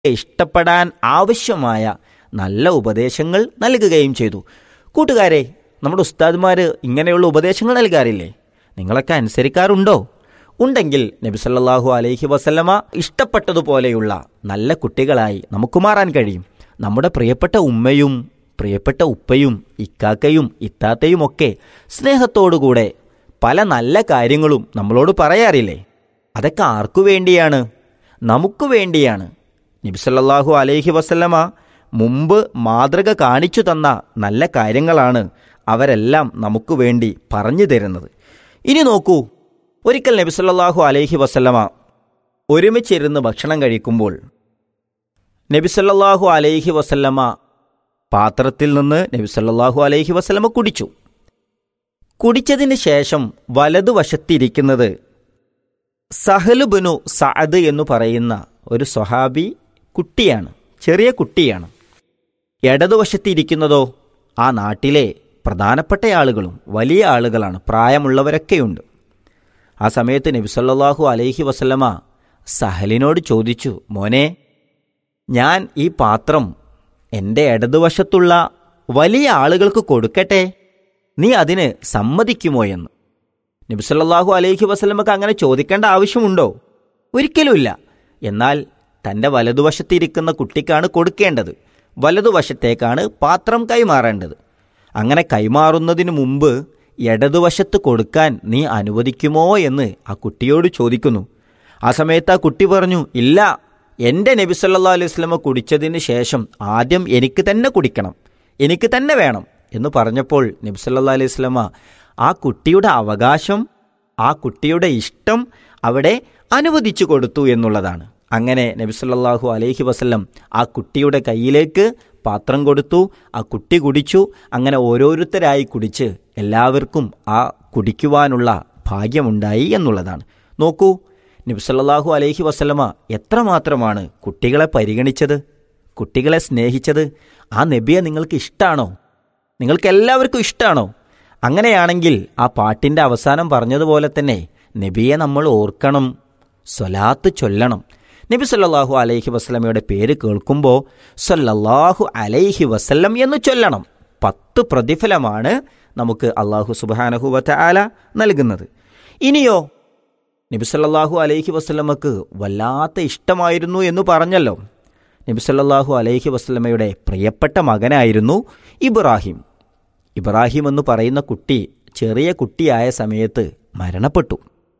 ഇഷ്ടപ്പെടാൻ ആവശ്യമായ നല്ല ഉപദേശങ്ങൾ നൽകുകയും ചെയ്തു കൂട്ടുകാരെ നമ്മുടെ ഉസ്താദ്മാർ ഇങ്ങനെയുള്ള ഉപദേശങ്ങൾ നൽകാറില്ലേ നിങ്ങളൊക്കെ അനുസരിക്കാറുണ്ടോ ഉണ്ടെങ്കിൽ നബി സല്ലല്ലാഹു അലൈഹി വസല്ലമ ഇഷ്ടപ്പെട്ടതുപോലെയുള്ള നല്ല കുട്ടികളായി നമുക്ക് മാറാൻ കഴിയും നമ്മുടെ പ്രിയപ്പെട്ട ഉമ്മയും പ്രിയപ്പെട്ട ഉപ്പയും ഇക്കാക്കയും ഇത്താത്തയും ഒക്കെ സ്നേഹത്തോടുകൂടെ പല നല്ല കാര്യങ്ങളും നമ്മളോട് പറയാറില്ലേ അതൊക്കെ ആർക്കു വേണ്ടിയാണ് നമുക്ക് വേണ്ടിയാണ് നബിസല്ലാഹു അലൈഹി വസല്ലമ മുമ്പ് മാതൃക കാണിച്ചു തന്ന നല്ല കാര്യങ്ങളാണ് അവരെല്ലാം നമുക്ക് വേണ്ടി പറഞ്ഞു തരുന്നത് ഇനി നോക്കൂ ഒരിക്കൽ നബിസല്ലാഹു അലൈഹി വസല്ലമ ഒരുമിച്ചിരുന്ന് ഭക്ഷണം കഴിക്കുമ്പോൾ നബിസല്ലാഹു അലൈഹി വസല്ലമ പാത്രത്തിൽ നിന്ന് നബിസല്ലാഹു അലൈഹി വസല്ലമ കുടിച്ചു കുടിച്ചതിന് ശേഷം വലതുവശത്തിരിക്കുന്നത് സഹലുബനു സഅദ് എന്ന് പറയുന്ന ഒരു സ്വഹാബി കുട്ടിയാണ് ചെറിയ കുട്ടിയാണ് ഇടതുവശത്തിരിക്കുന്നതോ ആ നാട്ടിലെ പ്രധാനപ്പെട്ട ആളുകളും വലിയ ആളുകളാണ് പ്രായമുള്ളവരൊക്കെയുണ്ട് ആ സമയത്ത് നബിസല്ലാഹു അലൈഹി വസല്ലമ സഹലിനോട് ചോദിച്ചു മോനെ ഞാൻ ഈ പാത്രം എൻ്റെ ഇടതുവശത്തുള്ള വലിയ ആളുകൾക്ക് കൊടുക്കട്ടെ നീ അതിന് സമ്മതിക്കുമോ എന്ന് നബിസല്ലാഹു അലൈഹി വസ്ലമക്ക് അങ്ങനെ ചോദിക്കേണ്ട ആവശ്യമുണ്ടോ ഒരിക്കലുമില്ല എന്നാൽ തൻ്റെ വലതുവശത്തിരിക്കുന്ന കുട്ടിക്കാണ് കൊടുക്കേണ്ടത് വലതുവശത്തേക്കാണ് പാത്രം കൈമാറേണ്ടത് അങ്ങനെ കൈമാറുന്നതിന് മുമ്പ് ഇടതുവശത്ത് കൊടുക്കാൻ നീ അനുവദിക്കുമോ എന്ന് ആ കുട്ടിയോട് ചോദിക്കുന്നു ആ സമയത്ത് ആ കുട്ടി പറഞ്ഞു ഇല്ല എൻ്റെ നബി സല്ലാ അലൈഹി സ്വലമ കുടിച്ചതിന് ശേഷം ആദ്യം എനിക്ക് തന്നെ കുടിക്കണം എനിക്ക് തന്നെ വേണം എന്ന് പറഞ്ഞപ്പോൾ നബി സല്ലാ അലൈഹി സ്വലമ ആ കുട്ടിയുടെ അവകാശം ആ കുട്ടിയുടെ ഇഷ്ടം അവിടെ അനുവദിച്ചു കൊടുത്തു എന്നുള്ളതാണ് അങ്ങനെ നബി സല്ലല്ലാഹു അലൈഹി വസല്ലം ആ കുട്ടിയുടെ കയ്യിലേക്ക് പാത്രം കൊടുത്തു ആ കുട്ടി കുടിച്ചു അങ്ങനെ ഓരോരുത്തരായി കുടിച്ച് എല്ലാവർക്കും ആ കുടിക്കുവാനുള്ള ഭാഗ്യമുണ്ടായി എന്നുള്ളതാണ് നോക്കൂ നബി സല്ലല്ലാഹു അലൈഹി വസല്ലമ എത്രമാത്രമാണ് കുട്ടികളെ പരിഗണിച്ചത് കുട്ടികളെ സ്നേഹിച്ചത് ആ നബിയെ നിങ്ങൾക്ക് ഇഷ്ടമാണോ നിങ്ങൾക്ക് എല്ലാവർക്കും ഇഷ്ടമാണോ അങ്ങനെയാണെങ്കിൽ ആ പാട്ടിൻ്റെ അവസാനം പറഞ്ഞതുപോലെ തന്നെ നബിയെ നമ്മൾ ഓർക്കണം സ്വലാത്ത് ചൊല്ലണം നബി സല്ലല്ലാഹു അലൈഹി വസ്ലമയുടെ പേര് കേൾക്കുമ്പോൾ സല്ലല്ലാഹു അലൈഹി വസല്ലം എന്ന് ചൊല്ലണം പത്ത് പ്രതിഫലമാണ് നമുക്ക് അള്ളാഹു സുബാനഹുവത്ത ആല നൽകുന്നത് ഇനിയോ നബി സല്ലല്ലാഹു അലൈഹി വസ്ലമക്ക് വല്ലാത്ത ഇഷ്ടമായിരുന്നു എന്ന് പറഞ്ഞല്ലോ നബി സല്ലല്ലാഹു അലൈഹി വസ്ലമയുടെ പ്രിയപ്പെട്ട മകനായിരുന്നു ഇബ്രാഹിം ഇബ്രാഹിം എന്ന് പറയുന്ന കുട്ടി ചെറിയ കുട്ടിയായ സമയത്ത് മരണപ്പെട്ടു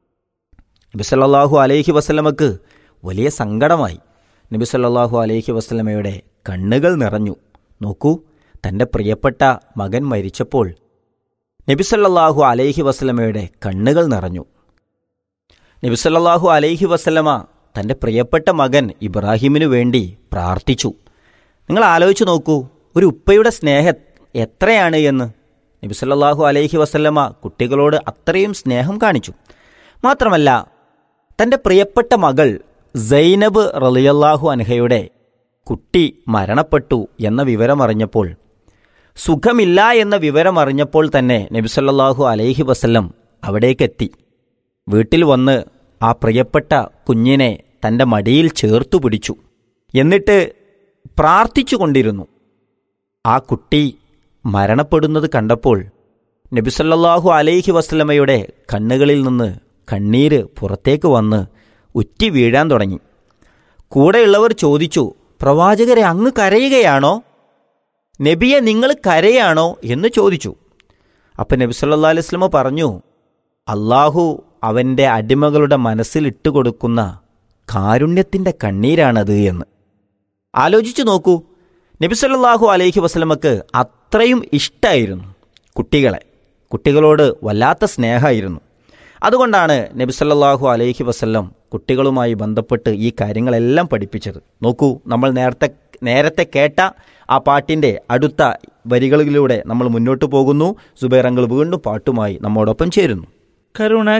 നബി സല്ലല്ലാഹു അലൈഹി വസ്ലമക്ക് വലിയ സങ്കടമായി നബി സല്ലല്ലാഹു അലൈഹി വസ്ലമയുടെ കണ്ണുകൾ നിറഞ്ഞു നോക്കൂ തൻ്റെ പ്രിയപ്പെട്ട മകൻ മരിച്ചപ്പോൾ നബി സല്ലല്ലാഹു അലൈഹി വസ്ലമയുടെ കണ്ണുകൾ നിറഞ്ഞു നബി സല്ലല്ലാഹു അലൈഹി വസ്ലമ തൻ്റെ പ്രിയപ്പെട്ട മകൻ ഇബ്രാഹിമിനു വേണ്ടി പ്രാർത്ഥിച്ചു നിങ്ങൾ ആലോചിച്ച് നോക്കൂ ഒരു ഉപ്പയുടെ സ്നേഹം എത്രയാണ് എന്ന് നബി സല്ലല്ലാഹു അലൈഹി വസല്ലമ കുട്ടികളോട് അത്രയും സ്നേഹം കാണിച്ചു മാത്രമല്ല തൻ്റെ പ്രിയപ്പെട്ട മകൾ സൈനബ് റളിയല്ലാഹു അൻഹയുടെ കുട്ടി മരണപ്പെട്ടു എന്ന വിവരമറിഞ്ഞപ്പോൾ സുഖമില്ല എന്ന വിവരമറിഞ്ഞപ്പോൾ തന്നെ നബി സല്ലല്ലാഹു അലൈഹി വസല്ലം അവിടേക്കെത്തി വീട്ടിൽ വന്ന് ആ പ്രിയപ്പെട്ട കുഞ്ഞിനെ തൻ്റെ മടിയിൽ ചേർത്തു പിടിച്ചു എന്നിട്ട് പ്രാർത്ഥിച്ചു കൊണ്ടിരുന്നു ആ കുട്ടി മരണപ്പെടുന്നത് കണ്ടപ്പോൾ നബിസല്ലാഹു അലൈഹി വസ്ലമയുടെ കണ്ണുകളിൽ നിന്ന് കണ്ണീര് പുറത്തേക്ക് വന്ന് ഉറ്റി വീഴാൻ തുടങ്ങി കൂടെയുള്ളവർ ചോദിച്ചു പ്രവാചകരെ അങ്ങ് കരയുകയാണോ നബിയെ നിങ്ങൾ കരയാണോ എന്ന് ചോദിച്ചു അപ്പം നബി സല്ലാ അലൈഹി സ്വലമ പറഞ്ഞു അള്ളാഹു അവൻ്റെ അടിമകളുടെ മനസ്സിൽ ഇട്ടുകൊടുക്കുന്ന കാരുണ്യത്തിൻ്റെ കണ്ണീരാണത് എന്ന് ആലോചിച്ചു നോക്കൂ നബി സല്ലല്ലാഹു അലൈഹി വസ്ലമക്ക് അത്രയും ഇഷ്ടമായിരുന്നു കുട്ടികളെ കുട്ടികളോട് വല്ലാത്ത സ്നേഹമായിരുന്നു അതുകൊണ്ടാണ് നബി സല്ലല്ലാഹു അലൈഹി വസല്ലം കുട്ടികളുമായി ബന്ധപ്പെട്ട് ഈ കാര്യങ്ങളെല്ലാം പഠിപ്പിച്ചത് നോക്കൂ നമ്മൾ നേരത്തെ നേരത്തെ കേട്ട ആ പാട്ടിൻ്റെ അടുത്ത വരികളിലൂടെ നമ്മൾ മുന്നോട്ട് പോകുന്നു സുബൈറങ്ങൾ വീണ്ടും പാട്ടുമായി നമ്മോടൊപ്പം ചേരുന്നു കരുണ